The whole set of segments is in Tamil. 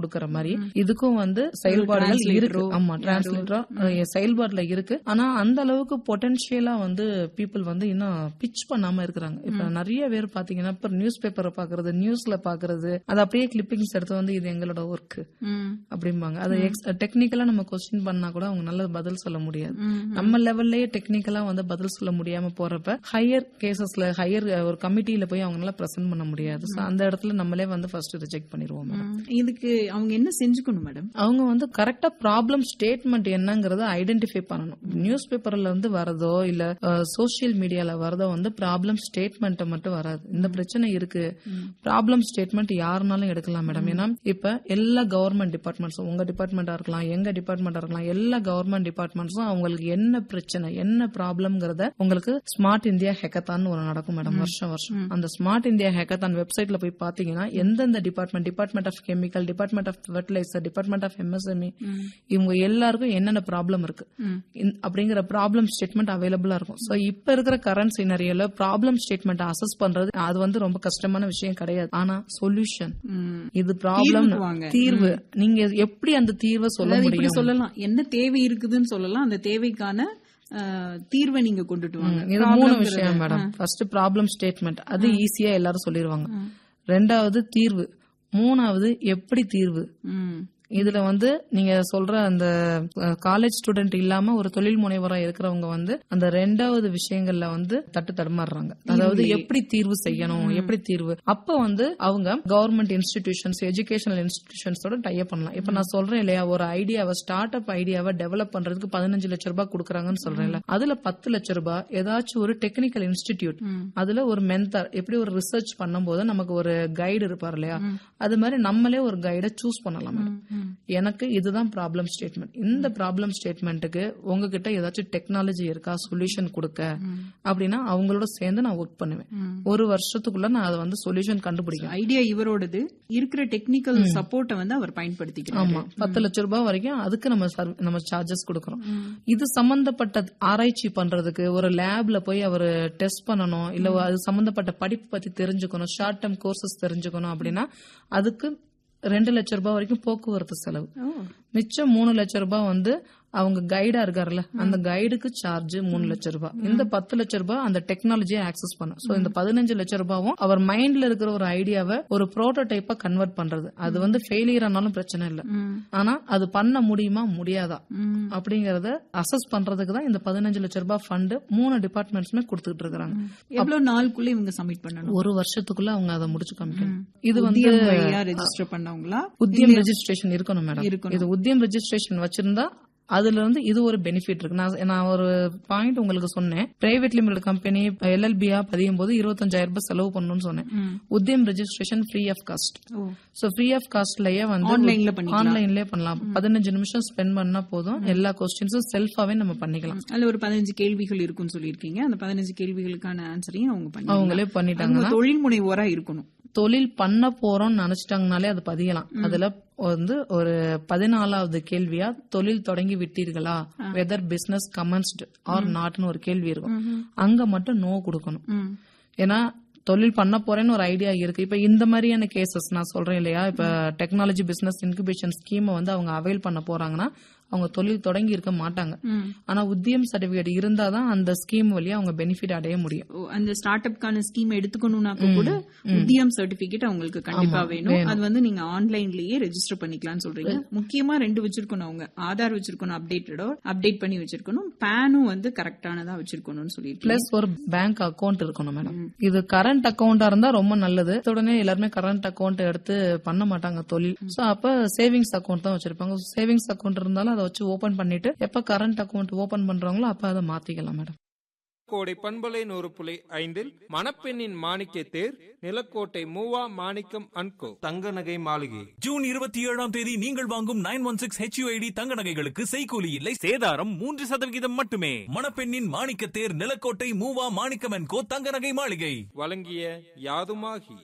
கொடுக்கற மாதிரி இதுக்கும் வந்து செயல்பாடுகள் இருக்கு translator-ஓ, ஆமா டிரான்ஸ்லேட்டரா செயல்பாடுல இருக்கு ஆனா அந்த அளவுக்கு பொட்டன்ஷியலா வந்து பீப்புள் வந்து இன்னும் பிச் பண்ணாம இருக்கிறாங்க இப்ப நிறைய பேர் பாத்தீங்கன்னா இப்ப நியூஸ் பேப்பரை பாக்குறது நியூஸ்ல பாக்குறது அது அப்படியே கிளிப்பிங்ஸ் எடுத்து வந்து இது எங்களோட ஒர்க் ம். அப்படிம்பாங்க அது டெக்னிக்கலா நம்ம கொஸ்டின் பண்ணா கூட அவங்க நல்ல பதில் சொல்ல முடியாது ம். நம்ம லெவல்லயே டெக்னிக்கலா வந்து பதில் சொல்ல முடியாம போறப்ப ஹையர் கேசஸ்ல ஹையர் ஒரு கமிட்டியில போய் அவங்களால பிரசன்ட் பண்ண முடியாது So, அந்த இடத்துல நம்மளே வந்து ஃபர்ஸ்ட் ரிஜெக்ட் பண்ணிடுவோம் madam. ம். இதுக்கு அவங்க என்ன செஞ்சுக்கணும் மேடம் அவங்க வந்து கரெக்டா ப்ராப்ளம் ஸ்டேட்மெண்ட் என்னங்கறத ஐடென்டிஃபை பண்ணணும் நியூஸ் பேப்பர்ல இருந்து வரதோ இல்ல சோசியல் மீடியால வரதோ வந்து ப்ராப்ளம் ஸ்டேட்மெண்ட் மட்டும் வராது இந்த பிரச்சனை இருக்கு ப்ராப்ளம் ஸ்டேட்மெண்ட் யாருனாலும் எடுக்கலாம் மேடம் ஏன்னா இப்ப எல்லா கவர்மெண்ட் டிபார்ட்மெண்ட்ஸும் உங்க டிபார்ட்மெண்டா இருக்கலாம் எங்க டிபார்ட்மெண்டா இருக்கலாம் எல்லா கவர்மெண்ட் டிபார்ட்மெண்ட்ஸும் அவங்களுக்கு என்ன பிரச்சனை என்ன ப்ராப்ளம்ங்கிறத உங்களுக்கு ஸ்மார்ட் இந்தியா ஹெக்கத்தான் ஒரு நடக்கும் மேடம் வருஷம் வருஷம் அந்த ஸ்மார்ட் இந்தியா ஹேக்கத்தான் வெப்சைட்ல போய் பாத்தீங்கன்னா எந்தெந்த department department of chemical department of fertiliser department of MSME இவங்க எல்லாருக்கும் என்னென்ன ப்ராப்ளம் இருக்கு இந்த- அப்படிங்கிற ப்ராப்ளம் ஸ்டேட்மெண்ட் அவைலபிளா இருக்கும் சோ இப்ப இருக்கிற கரண்ட் சினரியோல ப்ராப்ளம் ஸ்டேட்மெண்ட் அசஸ் பண்றது அது வந்து ரொம்ப கஷ்டமான விஷயம் கிடையாது ஆனா சொல்யூஷன் ம். இது ப்ராப்ளம் தீர்வுக்கு வாங்க. தீர்வு நீங்க எப்படி அந்த தீர்வை சொல்ல அதாவது இப்படி முடியும் சொல்லலாம் என்ன தேவை இருக்குதுன்னு சொல்லலாம் அந்த தேவைக்கான அஹ், தீர்வை நீங்க கொண்டுட்டு வாங்க இது மூணு விஷயம் மேடம் ஃபர்ஸ்ட் ப்ராப்ளம் ஸ்டேட்மெண்ட் அது ஈஸியா எல்லாரும் சொல்லிருவாங்க ரெண்டாவது தீர்வு மூணாவது எப்படி தீர்வு ம். இதுல வந்து நீங்க சொல்ற அந்த காலேஜ் ஸ்டூடெண்ட் இல்லாம ஒரு தொழில் முனைவரா இருக்கிறவங்க வந்து அந்த ரெண்டாவது விஷயங்கள்ல வந்து தட்டு தடுமாறுறாங்க அதாவது எப்படி தீர்வு செய்யணும் எப்படி தீர்வு அப்ப வந்து அவங்க கவர்மெண்ட் இன்ஸ்டிடியூஷன்ஸ் எஜுகேஷனல் இன்ஸ்டிடியூஷன்ஸோட டைப் பண்ணலாம் இப்ப நான் சொல்றேன் இல்லையா ஒரு ஐடியாவை ஸ்டார்ட் அப் ஐடியாவை டெவலப் பண்றதுக்கு பதினஞ்சு லட்சம் ரூபாய் கொடுக்குறாங்கன்னு சொல்றேன்ல அதுல பத்து லட்சம் ரூபாய் ஏதாச்சும் ஒரு டெக்னிக்கல் இன்ஸ்டிடியூட் அதுல ஒரு மென்தார் எப்படி ஒரு ரிசர்ச் பண்ணும்போது நமக்கு ஒரு கைடு இருப்பார் இல்லையா அது மாதிரி நம்மளே ஒரு கைடை சூஸ் பண்ணலாம் madam. எனக்கு இதுதான் ப்ராப்ளம் ஸ்டேட்மெண்ட் இந்த ப்ராப்ளம் ஸ்டேட்மெண்ட்டுக்கு உங்ககிட்ட ஏதாச்சும் டெக்னாலஜி இருக்கா சொல்யூஷன் கொடுக்க அப்படின்னா அவங்களோட சேர்ந்து நான் ஒர்க் பண்ணுவேன் ஒரு வருஷத்துக்குள்ள நான் அதை வந்து சொல்யூஷன் கண்டுபிடிக்கும் ஐடியா இவரோடது இருக்கிற டெக்னிக்கல் சப்போர்ட்டை வந்து அவர் பயன்படுத்திக்கிறார் ஆமா பத்து லட்சம் ரூபாய் வரைக்கும் அதுக்கு நம்ம serv- நம்ம சார்ஜஸ் கொடுக்கறோம் இது சம்பந்தப்பட்ட ஆராய்ச்சி பண்றதுக்கு ஒரு லேப்ல போய் அவர் டெஸ்ட் பண்ணணும் இல்ல அது சம்பந்தப்பட்ட படிப்பு பத்தி தெரிஞ்சுக்கணும் ஷார்ட் டேர்ம் கோர்சஸ் தெரிஞ்சுக்கணும் அப்படின்னா அதுக்கு ரெண்டு லட்சம் ரூபாய் வரைக்கும் போக்குவரத்து செலவு ஓ. மிச்சம் மூணு லட்சம் ரூபாய் வந்து அவங்க கைடா இருக்காருல்ல அந்த கைடுக்கு சார்ஜ் மூணு லட்சம் ரூபாய் இந்த பத்து லட்சம் ரூபாய் அந்த டெக்னாலஜியை ஆக்சஸ் பண்ணும் சோ இந்த பதினஞ்சு லட்சம் ரூபாயும் அவர் மைண்ட்ல இருக்கிற ஒரு ஐடியாவை ஒரு புரோட்டோடைப்பா கன்வெர்ட் பண்றது அது வந்து ஃபெயிலியர் ஆனாலும் பிரச்சனை இல்ல ஆனா அது பண்ண முடியுமா முடியாதா ம். அப்படிங்கறத அசஸ் பண்றதுக்கு தான் இந்த பதினஞ்சு லட்சம் ரூபாய் ஃபண்ட் மூணு டிபார்ட்மெண்ட்ஸுமே கொடுத்துட்டு இருக்காங்க எவ்வளவு நாளுக்குள்ள இவங்க சப்மிட் பண்ணணும் ஒரு வருஷத்துக்குள்ள அவங்க அதை முடிச்சு காமிக்கணும் இது வந்து உத்தியம் வழியா ரெஜிஸ்டர் பண்ணவங்களா உத்தியம் ரெஜிஸ்ட்ரேஷன் இருக்கணும் மேடம் இருக்கணும். இது உத்தியம் ரெஜிஸ்ட்ரேஷன் வச்சிருந்தா அதுல இருந்து இது ஒரு பெனிஃபிட் இருக்கு நான் நான் ஒரு பாயிண்ட் உங்களுக்கு சொன்னேன் பிரைவேட் லிமிடெட் கம்பெனி எல்எல்பியா பதியும் போது இருபத்தஞ்சாயிரம் ரூபாய் செலவு பண்ணணும்னு சொன்னேன் Udyam registration free of cost ஓ. சோ ஃப்ரீ ஆஃப் காஸ்ட்லயே வந்து ஆன்லைன்ல பண்ணிக்கலாம் ஆன்லைன்லயே பண்ணலாம் பதினஞ்சு நிமிஷம் ஸ்பெண்ட் பண்ணா போதும் எல்லா கொஸ்டின்ஸும் செல்ஃபாவே நம்ம பண்ணிக்கலாம் அதுல ஒரு பதினஞ்சு கேள்விகள் இருக்குன்னு சொல்லியிருக்கீங்க அந்த பதினஞ்சு கேள்விகளுக்கான ஆன்சரையும் அவங்க பண்ணி அவங்களே பண்ணிட்டாங்க அவங்க தொழில் முனைவோரா இருக்கணும் தொழில் பண்ண போறோம்னு நினைச்சிட்டாங்கனாலே அது பதியலாம் அதுல வந்து ஒரு பதினாலாவது கேள்வியா தொழில் தொடங்கி விட்டீர்களா வெதர் பிசினஸ் கமன்ஸ்ட் ஆர் நாட்னு ஒரு கேள்வி இருக்கும் அங்க மட்டும் நோ கொடுக்கணும் ம். ஏன்னா தொழில் பண்ண போறேன்னு ஒரு ஐடியா இருக்கு இப்ப இந்த மாதிரியான கேசஸ் நான் சொல்றேன் இல்லையா இப்ப டெக்னாலஜி பிசினஸ் இன்குபேஷன் ஸ்கீமை வந்து அவங்க அவைல் பண்ண போறாங்கன்னா அவங்க தொழில் தொடங்கி இருக்க மாட்டாங்க ம். ஆனா உத்தியம் சர்டிபிகேட் இருந்தாதான் அந்த ஸ்கீம் வழியா அவங்க பெனிஃபிட் அடைய முடியும் ஓ, அந்த ஸ்டார்ட் அப்கான ஸ்கீம் எடுத்துக்கணும்னாக்க கூட உத்தியம் சர்டிபிகேட் அவங்களுக்கு கண்டிப்பா வேணும் அது வந்து நீங்க ஆன்லைன்லயே ரெஜிஸ்டர் பண்ணிக்கலாம்னு சொல்றீங்க முக்கியமா ரெண்டு வச்சிருக்கணும் அவங்க ஆதார் வச்சிருக்கணும் அப்டேட்டடோ அப்டேட் பண்ணி வச்சிருக்கணும் பேனும் வந்து கரெக்டானதா வச்சிருக்கணும்னு சொல்லிட்டு பிளஸ் ஒரு பேங்க் அக்கவுண்ட் இருக்கணும் மேடம் இது கரண்ட் அக்கவுண்டா இருந்தா ரொம்ப நல்லது உடனே எல்லாருமே கரண்ட் அக்கவுண்ட் எடுத்து பண்ண மாட்டாங்க தொழில் சோ அப்ப சேவிங்ஸ் அக்கவுண்ட் தான் வச்சிருப்பாங்க சேவிங்ஸ் அக்கவுண்ட் இருந்தாலும் அதை வச்சு ஓபன் பண்ணிட்டு எப்ப கரண்ட் அக்கவுண்ட் ஓபன் பண்றாங்களோ அப்ப அதை மாத்திக்கலாம் மேடம் கோடை பண்பலை நூறு புள்ளி ஐந்தில் மணப்பெண்ணின் மாணிக்க தேர் நிலக்கோட்டை மூவா மாணிக்கம் அன்கோ தங்க நகை மாளிகை ஜூன் இருபத்தி ஏழாம் தேதி நீங்கள் வாங்கும் நைன் ஒன் சிக்ஸ் ஹெச்யூஐடி தங்க நகைகளுக்கு செய்கூலி இல்லை சேதாரம் மூன்று சதவிகிதம் மட்டுமே மணப்பெண்ணின் மாணிக்கத்தேர் நிலக்கோட்டை மூவா மாணிக்கம் கோ தங்க நகை மாளிகை வழங்கிய யாதுமாகி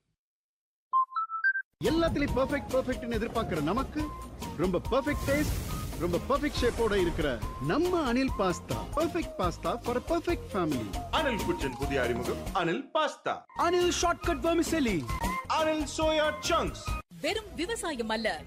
எல்லாத்துலயும் பெர்ஃபெக்ட் பெர்ஃபெக்ட்னு எதிர்பார்க்கிற நமக்கு ரொம்ப பெர்ஃபெக்ட் டேஸ்ட் ரொம்ப பெர்ஃபெக்ட் ஷேப்போட இருக்கிற நம்ம Anil pasta perfect pasta for perfect family Anil kitchen புதிய அறிமுகம் Anil pasta Anil shortcut vermicelli Anil soya chunks வெறும் விவசாயம் அல்ல